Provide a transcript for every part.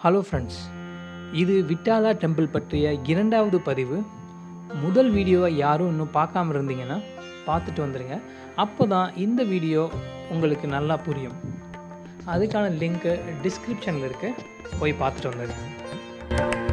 hello friends இது விட்டாலா temple பற்றிய இரண்டாவது பதிவு முதல் வீடியோவை யாரும் இன்னும் பார்க்காம இருந்தீங்கன்னா பார்த்துட்டு வந்துடுங்க அப்போ தான் இந்த வீடியோ உங்களுக்கு நல்லா புரியும் அதுக்கான லிங்க்கு டிஸ்கிரிப்ஷனில் இருக்கு போய் பார்த்துட்டு வந்துடுங்க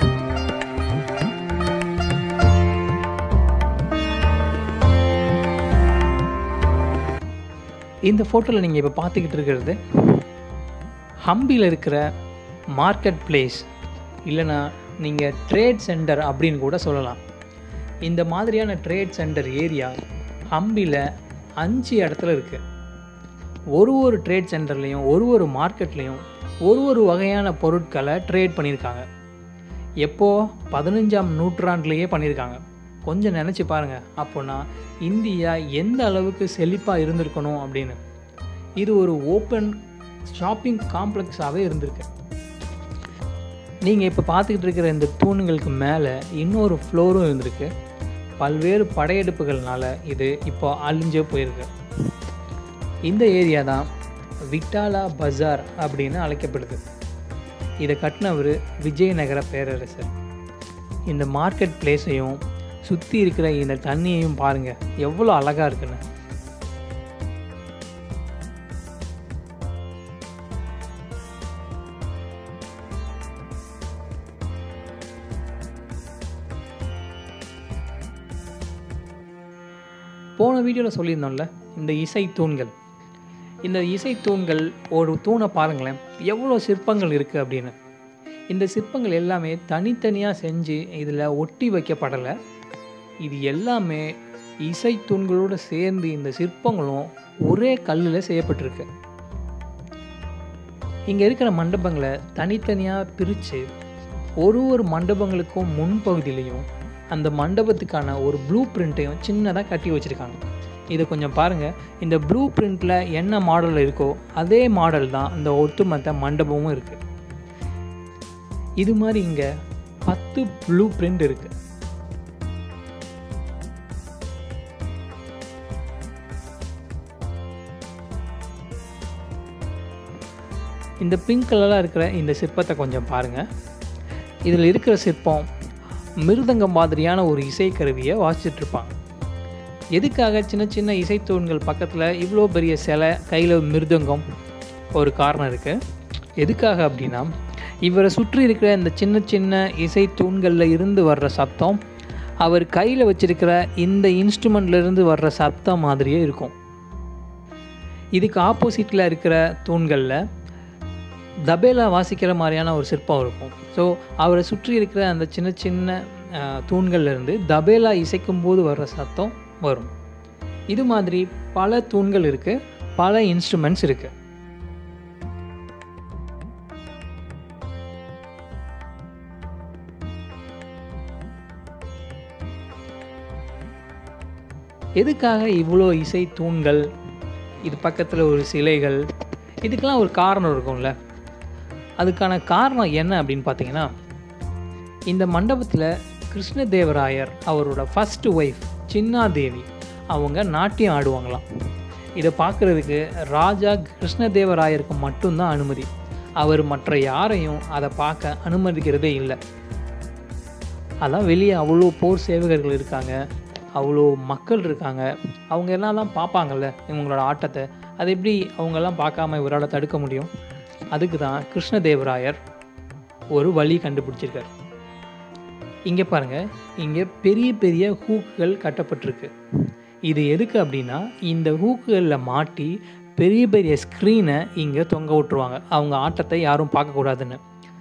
இந்த ஃபோட்டோவில் நீங்கள் இப்போ பார்த்துக்கிட்டு இருக்கிறது ஹம்பியில் இருக்கிற மார்க்கெட் பிளேஸ் இல்லைனா நீங்கள் ட்ரேட் சென்டர் அப்படின்னு கூட சொல்லலாம் இந்த மாதிரியான ட்ரேட் சென்டர் ஏரியா ஹம்பியில் அஞ்சு இடத்துல இருக்குது ஒரு ஒரு ட்ரேட் சென்டர்லேயும் ஒரு ஒரு மார்க்கெட்லேயும் ஒரு ஒரு வகையான பொருட்களை ட்ரேட் பண்ணியிருக்காங்க எப்போது பதினஞ்சாம் நூற்றாண்டுலேயே பண்ணியிருக்காங்க கொஞ்சம் நினச்சி பாருங்கள் அப்போனா இந்தியா எந்த அளவுக்கு செழிப்பாக இருந்திருக்கணும் அப்படின்னு இது ஒரு ஓப்பன் ஷாப்பிங் காம்ப்ளெக்ஸாகவே இருந்திருக்கு நீங்கள் இப்போ பார்த்துக்கிட்டு இருக்கிற இந்த தூண்களுக்கு மேலே இன்னொரு ஃப்ளோரும் இருந்திருக்கு பல்வேறு படையெடுப்புகள்னால இது இப்போ அழிஞ்சே போயிருக்கு இந்த ஏரியா தான் விட்டாலா பஜார் அப்படின்னு அழைக்கப்படுது இதை கட்டினவர் விஜயநகர பேரரசர் இந்த மார்க்கெட் பிளேஸையும் சுற்றி இருக்கிற இந்த தண்ணியையும் பாருங்கள் எவ்வளோ அழகாக இருக்குன்னு போன வீடியோவில் சொல்லியிருந்தோம்ல இந்த இசை தூண்கள் இந்த இசை தூண்கள் ஒரு தூணை பாருங்களேன் எவ்வளோ சிற்பங்கள் இருக்குது அப்படின்னு இந்த சிற்பங்கள் எல்லாமே தனித்தனியாக செஞ்சு இதில் ஒட்டி வைக்கப்படலை இது எல்லாமே இசை தூண்களோடு சேர்ந்து இந்த சிற்பங்களும் ஒரே கல்லில் செய்யப்பட்டிருக்கு இங்கே இருக்கிற மண்டபங்களை தனித்தனியாக பிரித்து ஒரு ஒரு மண்டபங்களுக்கும் முன்பகுதியிலையும் அந்த மண்டபத்துக்கான ஒரு ப்ளூ பிரிண்ட்டையும் சின்னதாக கட்டி வச்சுருக்காங்க இதை கொஞ்சம் பாருங்கள் இந்த ப்ளூ பிரிண்டில் என்ன மாடல் இருக்கோ அதே மாடல் தான் இந்த ஒட்டுமொத்த மண்டபமும் இருக்குது இது மாதிரி இங்கே பத்து ப்ளூ பிரிண்ட் இருக்குது இந்த பிங்க் கலராக இருக்கிற இந்த சிற்பத்தை கொஞ்சம் பாருங்கள் இதில் இருக்கிற சிற்பம் மிருதங்கம் மாதிரியான ஒரு இசைக்கருவியை வாசிச்சுட்ருப்பாங்க எதுக்காக சின்ன சின்ன இசைத்தூண்கள் பக்கத்தில் இவ்வளோ பெரிய சிலை கையில் மிருதங்கம் ஒரு காரணம் இருக்குது எதுக்காக அப்படின்னா இவரை சுற்றி இருக்கிற இந்த சின்ன சின்ன இசை தூண்களில் இருந்து வர்ற சத்தம் அவர் கையில் வச்சிருக்கிற இந்த இன்ஸ்ட்ருமெண்ட்லேருந்து வர்ற சத்தம் மாதிரியே இருக்கும் இதுக்கு ஆப்போசிட்டில் இருக்கிற தூண்களில் தபேலா வாசிக்கிற மாதிரியான ஒரு சிற்பம் இருக்கும் ஸோ அவரை சுற்றி இருக்கிற அந்த சின்ன சின்ன தூண்கள்லேருந்து தபேலா இசைக்கும் போது வர்ற சத்தம் வரும் இது மாதிரி பல தூண்கள் இருக்குது பல இன்ஸ்ட்ருமெண்ட்ஸ் இருக்குது எதுக்காக இவ்வளோ இசை தூண்கள் இது பக்கத்தில் ஒரு சிலைகள் இதுக்கெல்லாம் ஒரு காரணம் இருக்கும்ல அதுக்கான காரணம் என்ன அப்படின்னு பார்த்தீங்கன்னா இந்த மண்டபத்தில் கிருஷ்ணதேவராயர் அவரோட ஃபஸ்ட்டு ஒய்ஃப் சின்னாதேவி அவங்க நாட்டியம் ஆடுவாங்களாம் இதை பார்க்குறதுக்கு ராஜா கிருஷ்ணதேவராயருக்கு மட்டும்தான் அனுமதி அவர் மற்ற யாரையும் அதை பார்க்க அனுமதிக்கிறதே இல்லை அதான் வெளியே அவ்வளோ போர் சேவகர்கள் இருக்காங்க அவ்வளோ மக்கள் இருக்காங்க அவங்க எல்லாம் தான் பார்ப்பாங்கல்ல இவங்களோட ஆட்டத்தை அது எப்படி அவங்கெல்லாம் பார்க்காம இவரால் தடுக்க முடியும் அதுக்கு தான் கிருஷ்ணதேவராயர் ஒரு வழி கண்டுபிடிச்சிருக்கார் இங்கே பாருங்கள் இங்கே பெரிய பெரிய ஹூக்குகள் கட்டப்பட்டிருக்கு இது எதுக்கு அப்படின்னா இந்த ஹூக்குகளில் மாட்டி பெரிய பெரிய ஸ்க்ரீனை இங்கே தொங்க விட்டுருவாங்க அவங்க ஆட்டத்தை யாரும் பார்க்கக்கூடாதுன்னு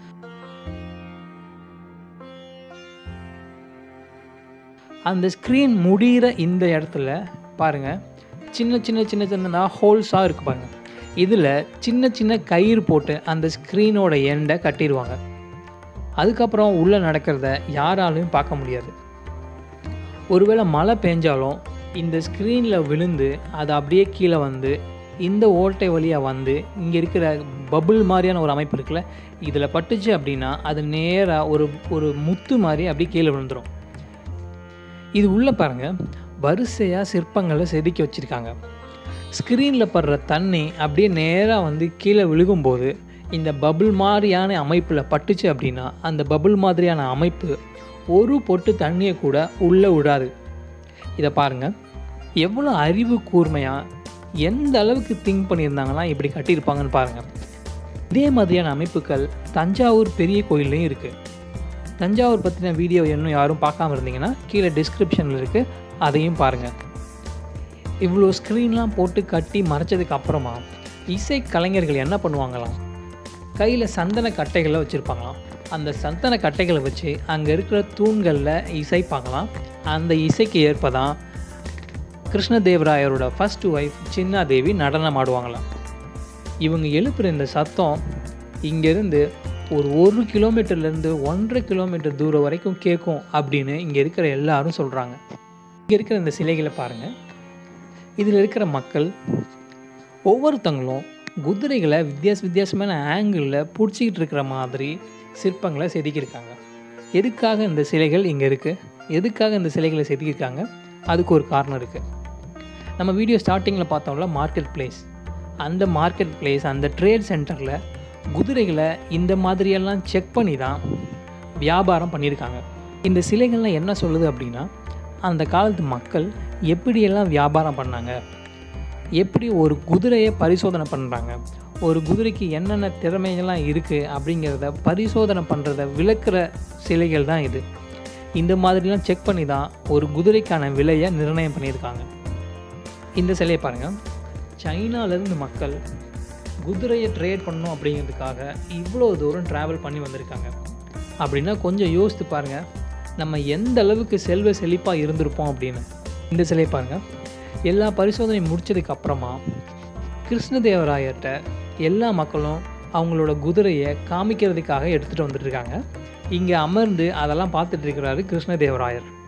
அந்த ஸ்க்ரீன் முடிகிற இந்த இடத்துல பாருங்கள் சின்ன சின்ன சின்ன சின்னதாக ஹோல்ஸாக இருக்குது பாருங்கள் இதில் சின்ன சின்ன கயிறு போட்டு அந்த ஸ்க்ரீனோட எண்டை கட்டிடுவாங்க அதுக்கப்புறம் உள்ளே நடக்கிறத யாராலையும் பார்க்க முடியாது ஒருவேளை மழை பெஞ்சாலும் இந்த ஸ்க்ரீனில் விழுந்து அது அப்படியே கீழே வந்து இந்த ஓட்டை வழியாக வந்து இங்கே இருக்கிற பபுள் மாதிரியான ஒரு அமைப்பு இருக்குல்ல இதில் பட்டுச்சு அப்படின்னா அது நேராக ஒரு ஒரு முத்து மாதிரி அப்படியே கீழே விழுந்துடும் இது உள்ளே பாருங்கள் வரிசையாக சிற்பங்களை செதுக்கி வச்சுருக்காங்க ஸ்க்ரீனில் படுற தண்ணி அப்படியே நேராக வந்து கீழே விழுகும்போது இந்த பபுள் மாதிரியான அமைப்பில் பட்டுச்சு அப்படின்னா அந்த பபுள் மாதிரியான அமைப்பு ஒரு பொட்டு தண்ணியை கூட உள்ளே விடாது இதை பாருங்கள் எவ்வளோ அறிவு கூர்மையாக எந்த அளவுக்கு திங்க் பண்ணியிருந்தாங்கன்னா இப்படி கட்டியிருப்பாங்கன்னு பாருங்கள் இதே மாதிரியான அமைப்புகள் தஞ்சாவூர் பெரிய கோயில்லையும் இருக்குது தஞ்சாவூர் பற்றின வீடியோ இன்னும் யாரும் பார்க்காம இருந்தீங்கன்னா கீழே டிஸ்கிரிப்ஷனில் இருக்குது அதையும் பாருங்கள் இவ்வளோ ஸ்க்ரீன்லாம் போட்டு கட்டி மறைச்சதுக்கு அப்புறமா இசை கலைஞர்கள் என்ன பண்ணுவாங்களாம் கையில் சந்தன கட்டைகளை வச்சுருப்பாங்களாம் அந்த சந்தன கட்டைகளை வச்சு அங்கே இருக்கிற தூண்களில் இசைப்பாங்களாம் அந்த இசைக்கு ஏற்ப தான் கிருஷ்ணதேவராயரோட ஃபர்ஸ்ட் ஒய்ஃப் சின்னாதேவி நடனம் ஆடுவாங்களாம் இவங்க எழுப்புகிற இந்த சத்தம் இங்கேருந்து ஒரு ஒரு கிலோமீட்டர்லேருந்து ஒன்றரை கிலோமீட்டர் தூரம் வரைக்கும் கேட்கும் அப்படின்னு இங்கே இருக்கிற எல்லாரும் சொல்கிறாங்க இங்கே இருக்கிற இந்த சிலைகளை பாருங்கள் இதில் இருக்கிற மக்கள் ஒவ்வொருத்தங்களும் குதிரைகளை வித்தியாச வித்தியாசமான ஆங்கிளில் பிடிச்சிக்கிட்டு இருக்கிற மாதிரி சிற்பங்களை செதுக்கியிருக்காங்க எதுக்காக இந்த சிலைகள் இங்கே இருக்குது எதுக்காக இந்த சிலைகளை செதுக்கியிருக்காங்க அதுக்கு ஒரு காரணம் இருக்குது நம்ம வீடியோ ஸ்டார்டிங்கில் பார்த்தோம்ல மார்க்கெட் பிளேஸ் அந்த மார்க்கெட் பிளேஸ் அந்த ட்ரேட் சென்டரில் குதிரைகளை இந்த மாதிரியெல்லாம் செக் பண்ணி தான் வியாபாரம் பண்ணியிருக்காங்க இந்த சிலைகள்லாம் என்ன சொல்லுது அப்படின்னா அந்த காலத்து மக்கள் எப்படியெல்லாம் வியாபாரம் பண்ணாங்க எப்படி ஒரு குதிரையை பரிசோதனை பண்ணுறாங்க ஒரு குதிரைக்கு என்னென்ன திறமைகள்லாம் இருக்குது அப்படிங்கிறத பரிசோதனை பண்ணுறத விளக்குற சிலைகள் தான் இது இந்த மாதிரிலாம் செக் பண்ணி தான் ஒரு குதிரைக்கான விலையை நிர்ணயம் பண்ணியிருக்காங்க இந்த சிலையை பாருங்கள் சைனாலேருந்து மக்கள் குதிரையை ட்ரேட் பண்ணணும் அப்படிங்கிறதுக்காக இவ்வளோ தூரம் ட்ராவல் பண்ணி வந்திருக்காங்க அப்படின்னா கொஞ்சம் யோசித்து பாருங்கள் நம்ம எந்த அளவுக்கு செல்வ செழிப்பாக இருந்திருப்போம் அப்படின்னு இந்த சிலையை பாருங்கள் எல்லா பரிசோதனையும் முடிச்சதுக்கு அப்புறமா கிருஷ்ணதேவராயர்கிட்ட எல்லா மக்களும் அவங்களோட குதிரையை காமிக்கிறதுக்காக எடுத்துகிட்டு வந்துட்டுருக்காங்க இங்கே அமர்ந்து அதெல்லாம் பார்த்துட்டு இருக்கிறாரு கிருஷ்ணதேவராயர்